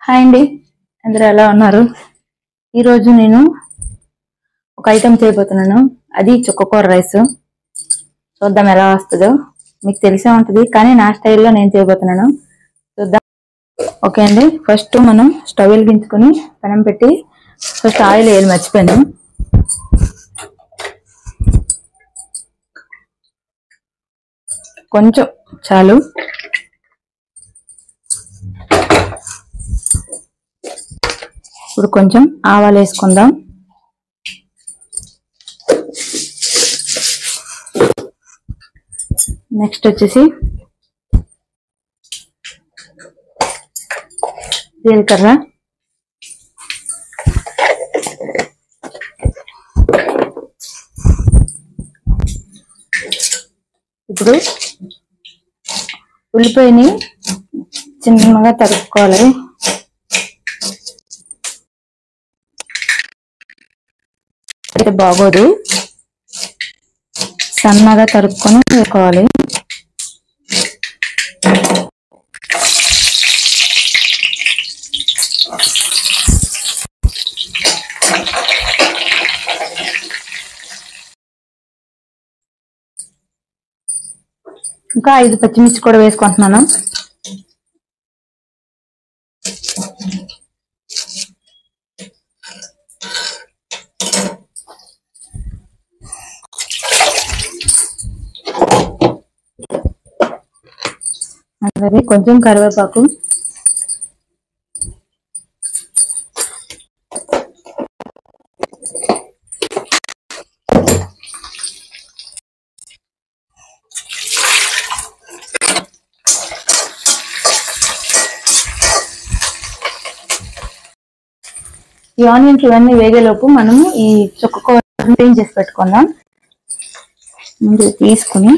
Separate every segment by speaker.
Speaker 1: Hi అండి అందరూ ఎలా ఉన్నారు ఈరోజు నేను ఒక ఐటెం చేయబోతున్నాను అది చుక్కకూర రైస్ చూద్దాం ఎలా వస్తుందో మీకు తెలిసే ఉంటుంది కానీ నా స్టైల్లో నేను చేయబోతున్నాను చూద్దాం ఓకే అండి ఫస్ట్ మనం స్టవ్ వెలిగించుకొని పెనం పెట్టి ఫస్ట్ ఆయిల్ వేయాలి మర్చిపోయాను కొంచెం చాలు ఇప్పుడు కొంచెం ఆవాలు వేసుకుందాం నెక్స్ట్ వచ్చేసి జీలకర్ర ఇప్పుడు ఉల్లిపాయని చిన్నగా తరుక్కోవాలి అయితే బాగోదు సన్నగా తరుక్కొని వేసుకోవాలి ఇంకా ఐదు పచ్చిమిర్చి కూడా వేసుకుంటున్నాను అలాగే కొంచెం కరివేపాకు ఈ ఆనియన్స్ ఇవన్నీ వేగేలోపు మనము ఈ చుక్క క్లీన్ చేసి పెట్టుకుందాం ముందు తీసుకుని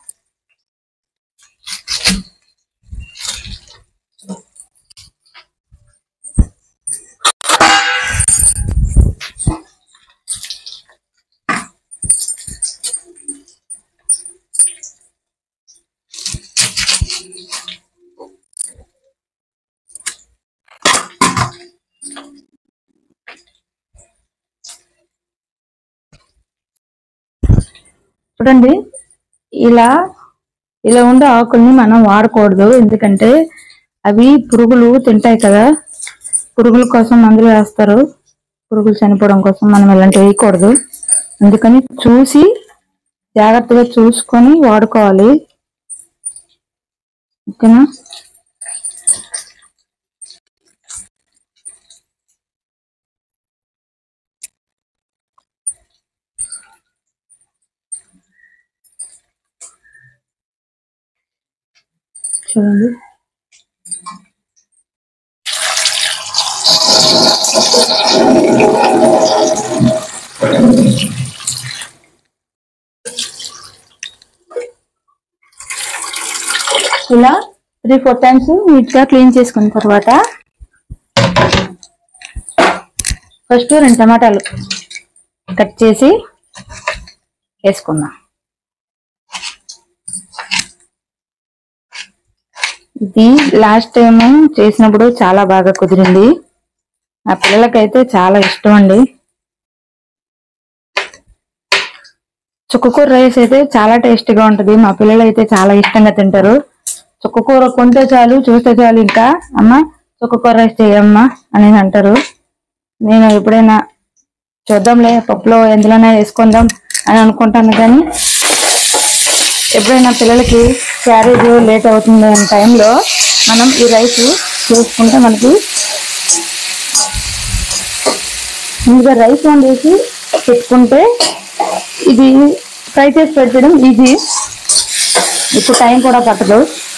Speaker 1: చూడండి ఇలా ఇలా ఉండే ఆకుల్ని మనం వాడకూడదు ఎందుకంటే అవి పురుగులు తింటాయి కదా పురుగుల కోసం మందులు వేస్తారు పురుగులు చనిపోవడం కోసం మనం ఇలాంటివి వేయకూడదు అందుకని చూసి జాగ్రత్తగా చూసుకొని వాడుకోవాలి ఓకేనా చూడండి ఇలా త్రీ ఫోర్ టైమ్స్ నీట్ గా క్లీన్ చేసుకున్న తర్వాత ఫస్ట్ రెండు టమాటాలు కట్ చేసి వేసుకుందాం ఇది లాస్ట్ టైం చేసినప్పుడు చాలా బాగా కుదిరింది నా పిల్లలకైతే చాలా ఇష్టం అండి చుక్కకూర రైస్ అయితే చాలా టేస్టీగా ఉంటది మా పిల్లలు అయితే చాలా ఇష్టంగా తింటారు చుక్కకూర కొంటే చాలు చూస్తే చాలు ఇంకా అమ్మ చుక్కకూర రైస్ చేయమ్మా అని అంటారు నేను ఎప్పుడైనా చూద్దాంలే పప్పులో ఎందులోనే వేసుకుందాం అని అనుకుంటాను కానీ ఎప్పుడైనా పిల్లలకి క్యారేజ్ లేట్ అవుతుంది అనే టైంలో మనం ఈ రైస్ చేసుకుంటే మనకి ముందుగా రైస్ వండేసి పెట్టుకుంటే ఇది ఫ్రై చేసి పెట్టడం ఈజీ ఎక్కువ టైం కూడా పట్టదు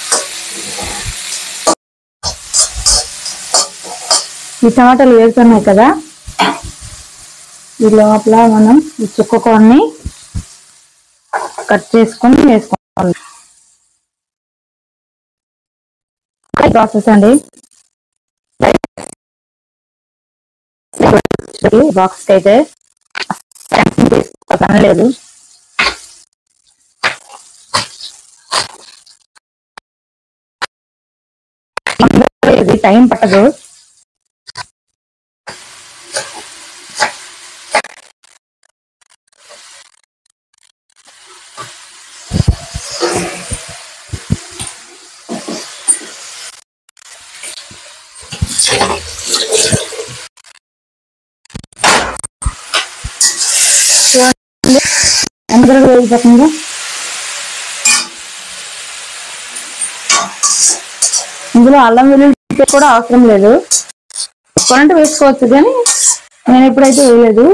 Speaker 1: ఈ టమాటాలు వేస్తున్నాయి కదా ఈ లోపల మనం ఈ చుక్కకూరని కట్ చేసుకొని వేసుకోవాలి ప్రాసెస్ అండి బాక్స్ అయితే లేదు ఇది టైం పట్టదు ఎంత త్వరగా వేగిపోతుందో ఇందులో అల్లం వెల్లుల్లి పేస్ట్ కూడా అవసరం లేదు కొనంటే వేసుకోవచ్చు కానీ నేను ఎప్పుడైతే వేయలేదు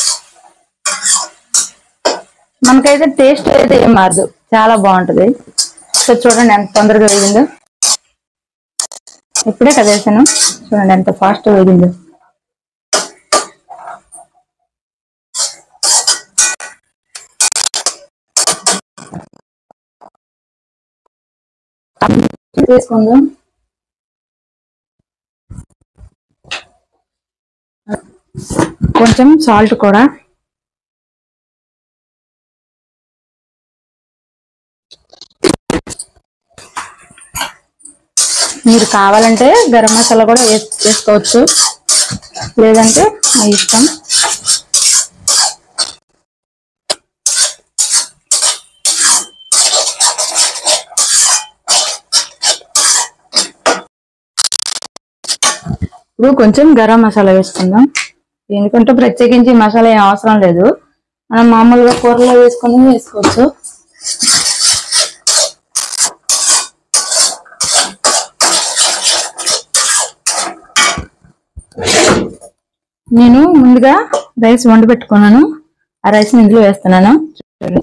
Speaker 1: మనకైతే టేస్ట్ అయితే ఏం మారదు చాలా బాగుంటది సో చూడండి ఎంత తొందరగా వేగిందో ఇప్పుడే కదా వేసాను చూడండి ఎంత ఫాస్ట్ వేగిందో వేసుకుందాం కొంచెం సాల్ట్ కూడా మీరు కావాలంటే గరం మసాలా కూడా వేస్- వేసుకోవచ్చు లేదంటే మీ ఇష్టం ఇప్పుడు కొంచెం గరం మసాలా వేసుకుందాం ఎందుకంటే ప్రత్యేకించి మసాలా ఏం అవసరం లేదు మనం మామూలుగా కూరలో వేసుకొని వేసుకోవచ్చు నేను ముందుగా రైస్ వండి పెట్టుకున్నాను ఆ రైస్ ఇందులో వేస్తున్నాను చూడండి.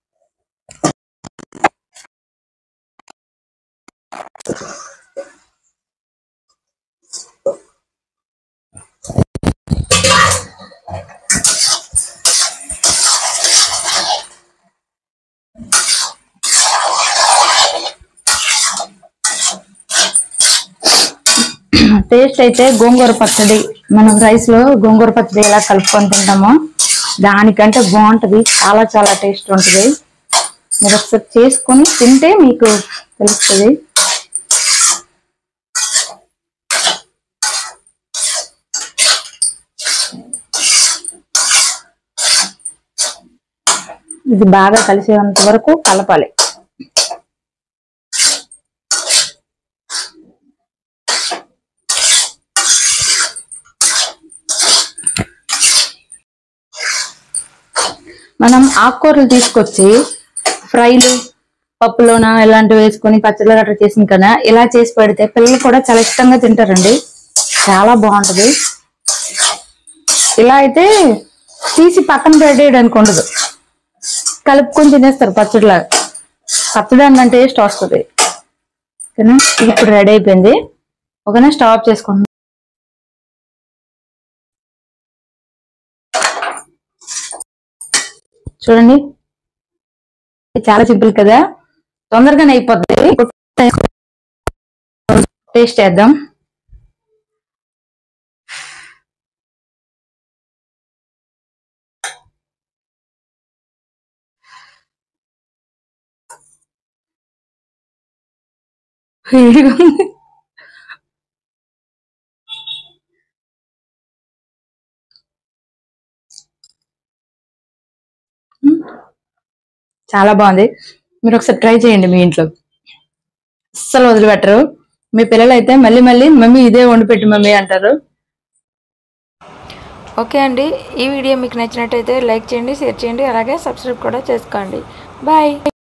Speaker 1: టేస్ట్ అయితే గోంగూర పచ్చడి మనం రైస్ లో గోంగూర పచ్చడి ఎలా కలుపుకొని తింటామో దానికంటే బాగుంటది చాలా చాలా టేస్ట్ ఉంటుంది మీరు ఒకసారి చేసుకొని తింటే మీకు తెలుస్తుంది ఇది బాగా కలిసేంత వరకు కలపాలి మనం ఆకుకూరలు తీసుకొచ్చి ఫ్రైలు పప్పులోన ఇలాంటివి వేసుకొని పచ్చళ్ళు గట్రా చేసిన కదా ఇలా చేసి పెడితే పిల్లలు కూడా చాలా ఇష్టంగా తింటారండి చాలా బాగుంటది ఇలా అయితే తీసి పక్కన పెట్టేయడానికి ఉండదు కలుపుకొని తినేస్తారు పచ్చడిలాగా పచ్చడి అన్న టేస్ట్ వస్తుంది ఓకేనా ఇది ఇప్పుడు రెడీ అయిపోయింది ఓకేనా స్టవ్ ఆఫ్ చేసుకుంటున్నాం చూడండి ఇది చాలా సింపుల్ కదా తొందరగానే అయిపోద్ది టేస్ట్ చేద్దాం వేడిగా ఉంది. చాలా బాగుంది మీరు ఒకసారి ట్రై చేయండి మీ ఇంట్లో అస్సలు వదిలిపెట్టరు మీ పిల్లలు అయితే మళ్ళీ మళ్ళీ మమ్మీ ఇదే వండి పెట్టు మమ్మీ అంటారు
Speaker 2: ఓకే అండి ఈ వీడియో మీకు నచ్చినట్టయితే లైక్ చేయండి షేర్ చేయండి అలాగే సబ్స్క్రైబ్ కూడా చేసుకోండి బాయ్